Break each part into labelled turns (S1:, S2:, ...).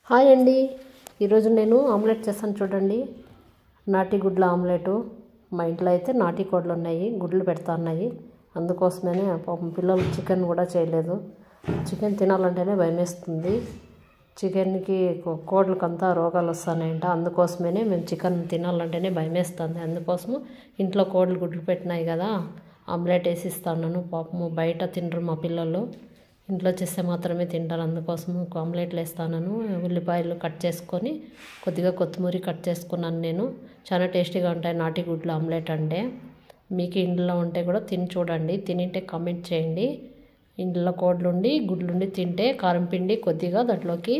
S1: hi అండి ఈరోజు నేను ఆమ్లెట్ చేస్తాను చూడండి నాటి గుడ్ల ఆమ్లెటు మా ఇంట్లో అయితే నాటి కోళ్ళు ఉన్నాయి గుడ్లు పెడతా ఉన్నాయి అందుకోసమనే పాపం పిల్లలు చికెన్ కూడా చేయలేదు చికెన్ తినాలంటేనే భయమేస్తుంది చికెన్కి కోళ్ళకంతా రోగాలు వస్తున్నాయంట అందుకోసమనే మేము చికెన్ తినాలంటేనే భయమేస్తుంది అందుకోసము ఇంట్లో కోళ్ళు గుడ్లు పెట్టినాయి కదా ఆమ్లెట్ వేసి ఇస్తాను పాపము బయట తినరు మా పిల్లలు ఇంట్లో చేస్తే మాత్రమే తింటారు అందుకోసం ఆమ్లెట్లు వేస్తాను ఉల్లిపాయలు కట్ చేసుకొని కొద్దిగా కొత్తిమీర కట్ చేసుకున్నాను నేను చాలా టేస్టీగా ఉంటాయి నాటి గుడ్లు ఆమ్లెట్ అంటే మీకు ఇంట్లో ఉంటే కూడా తిని చూడండి తినింటే కామెంట్ చేయండి ఇంట్లో కోడ్లు ఉండి గుడ్లు ఉండి తింటే కారం పిండి కొద్దిగా దాంట్లోకి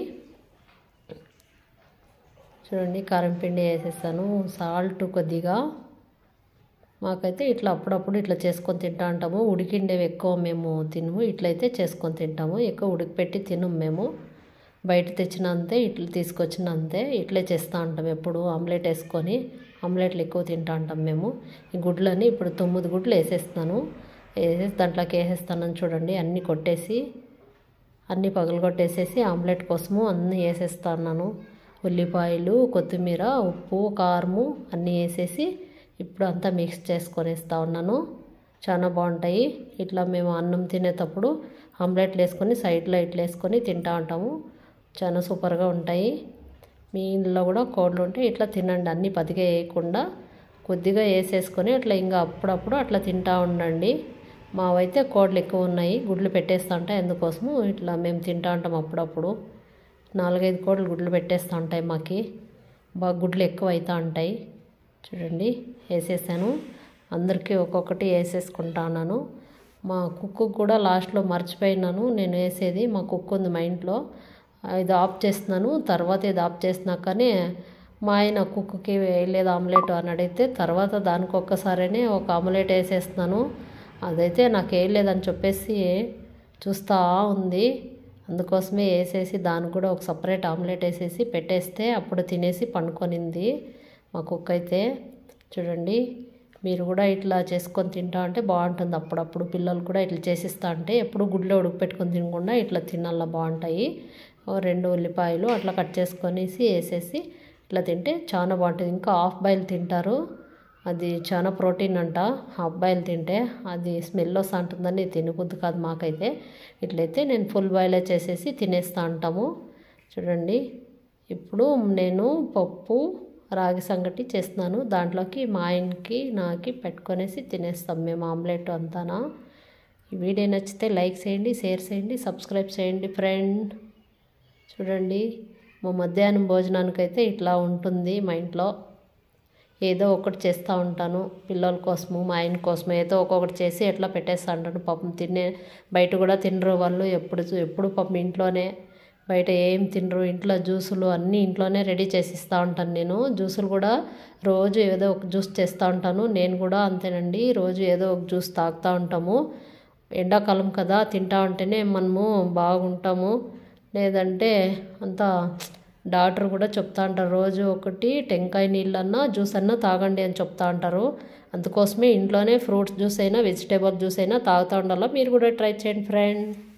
S1: చూడండి కారం పిండి వేసేస్తాను సాల్ట్ కొద్దిగా మాకైతే ఇట్లా అప్పుడప్పుడు ఇట్లా చేసుకొని తింటా ఉంటాము ఉడికిండేవి ఎక్కువ మేము తినము ఇట్లయితే చేసుకొని తింటాము ఎక్కువ ఉడికిపెట్టి తినము మేము బయట తెచ్చిన అంతే ఇట్లా తీసుకొచ్చిన అంతే ఇట్లే చేస్తూ ఉంటాం ఎప్పుడు ఆమ్లెట్ వేసుకొని ఆమ్లెట్లు ఎక్కువ తింటా ఉంటాం మేము ఈ గుడ్లని ఇప్పుడు తొమ్మిది గుడ్లు వేసేస్తాను వేసేసి దాంట్లోకి వేసేస్తానని చూడండి అన్నీ కొట్టేసి అన్నీ పగలగొట్టేసేసి ఆమ్లెట్ కోసము అన్నీ వేసేస్తున్నాను ఉల్లిపాయలు కొత్తిమీర ఉప్పు కారము అన్నీ వేసేసి ఇప్పుడు అంతా మిక్స్ చేసుకొని వేస్తూ ఉన్నాను చాలా బాగుంటాయి ఇట్లా మేము అన్నం తినేటప్పుడు ఆమ్లెట్లు వేసుకొని సైడ్లో ఇట్లా వేసుకొని తింటూ ఉంటాము చాలా సూపర్గా ఉంటాయి మీ ఇంట్లో కూడా కోళ్ళు ఉంటే ఇట్లా తినండి అన్నీ పదిగా వేయకుండా కొద్దిగా వేసేసుకొని అట్లా ఇంకా అప్పుడప్పుడు అట్లా తింటూ ఉండండి మావైతే కోళ్ళు ఎక్కువ ఉన్నాయి గుడ్లు పెట్టేస్తూ ఉంటాయి అందుకోసము ఇట్లా మేము తింటూ ఉంటాం అప్పుడప్పుడు నాలుగైదు కోళ్ళు గుడ్లు పెట్టేస్తూ ఉంటాయి మాకి బాగా గుడ్లు ఎక్కువ అవుతూ ఉంటాయి చూడండి వేసేసాను అందరికీ ఒక్కొక్కటి వేసేసుకుంటా ఉన్నాను మా కుక్కు కూడా లాస్ట్లో మర్చిపోయినాను నేను వేసేది మా కుక్ ఉంది మా ఇంట్లో ఇది ఆఫ్ చేస్తున్నాను తర్వాత ఇది ఆఫ్ చేసినాకనే మా ఆయన కుక్కకి వేయలేదు ఆమ్లెట్ అని అడిగితే తర్వాత దానికి ఒక్కసారినే ఒక ఆమ్లెట్ వేసేస్తున్నాను అదైతే నాకు వేయలేదని చెప్పేసి చూస్తూ ఉంది అందుకోసమే వేసేసి దానికి కూడా ఒక సపరేట్ ఆమ్లెట్ వేసేసి పెట్టేస్తే అప్పుడు తినేసి పండుకొనింది మా కుక్క అయితే చూడండి మీరు కూడా ఇట్లా చేసుకొని తింటా అంటే బాగుంటుంది అప్పుడప్పుడు పిల్లలు కూడా ఇట్లా చేసిస్తా అంటే ఎప్పుడు గుడ్లో ఉడకపెట్టుకొని తినకుండా ఇట్లా తినాల బాగుంటాయి రెండు ఉల్లిపాయలు అట్లా కట్ చేసుకొనేసి వేసేసి ఇట్లా తింటే చాలా బాగుంటుంది ఇంకా హాఫ్ బాయిల్ తింటారు అది చాలా ప్రోటీన్ అంట హాఫ్ బాయిల్ తింటే అది స్మెల్ వస్తూ ఉంటుందని తినబుద్ది కాదు మాకైతే ఇట్లయితే నేను ఫుల్ బాయిలే చేసేసి తినేస్తూ ఉంటాము చూడండి ఇప్పుడు నేను పప్పు రాగి సంగటి చేస్తున్నాను దాంట్లోకి మా ఆయనకి నాకి పెట్టుకొనేసి తినేస్తాం మేము ఆమ్లెట్ అంతానా ఈ వీడియో నచ్చితే లైక్ చేయండి షేర్ చేయండి సబ్స్క్రైబ్ చేయండి ఫ్రెండ్ చూడండి మా మధ్యాహ్నం భోజనానికైతే ఇట్లా ఉంటుంది మా ఇంట్లో ఏదో ఒకటి చేస్తూ ఉంటాను పిల్లల కోసము మా ఆయన కోసము ఏదో ఒక్కొక్కటి చేసి ఎట్లా పెట్టేస్తూ ఉంటాను పాపం తినే బయట కూడా తినరు వాళ్ళు ఎప్పుడు ఎప్పుడు పాపం ఇంట్లోనే బయట ఏం తినరు ఇంట్లో జ్యూసులు అన్నీ ఇంట్లోనే రెడీ చేసి ఇస్తూ ఉంటాను నేను జ్యూసులు కూడా రోజు ఏదో ఒక జ్యూస్ చేస్తూ ఉంటాను నేను కూడా అంతేనండి రోజు ఏదో ఒక జ్యూస్ తాగుతూ ఉంటాము ఎండాకాలం కదా తింటా ఉంటేనే మనము బాగుంటాము లేదంటే అంతా డాక్టర్ కూడా చెప్తా ఉంటారు రోజు ఒకటి టెంకాయ నీళ్ళన్నా జ్యూస్ అన్నా తాగండి అని చెప్తా ఉంటారు అందుకోసమే ఇంట్లోనే ఫ్రూట్స్ జ్యూస్ అయినా వెజిటేబుల్ జ్యూస్ అయినా తాగుతూ ఉండాలా మీరు కూడా ట్రై చేయండి ఫ్రెండ్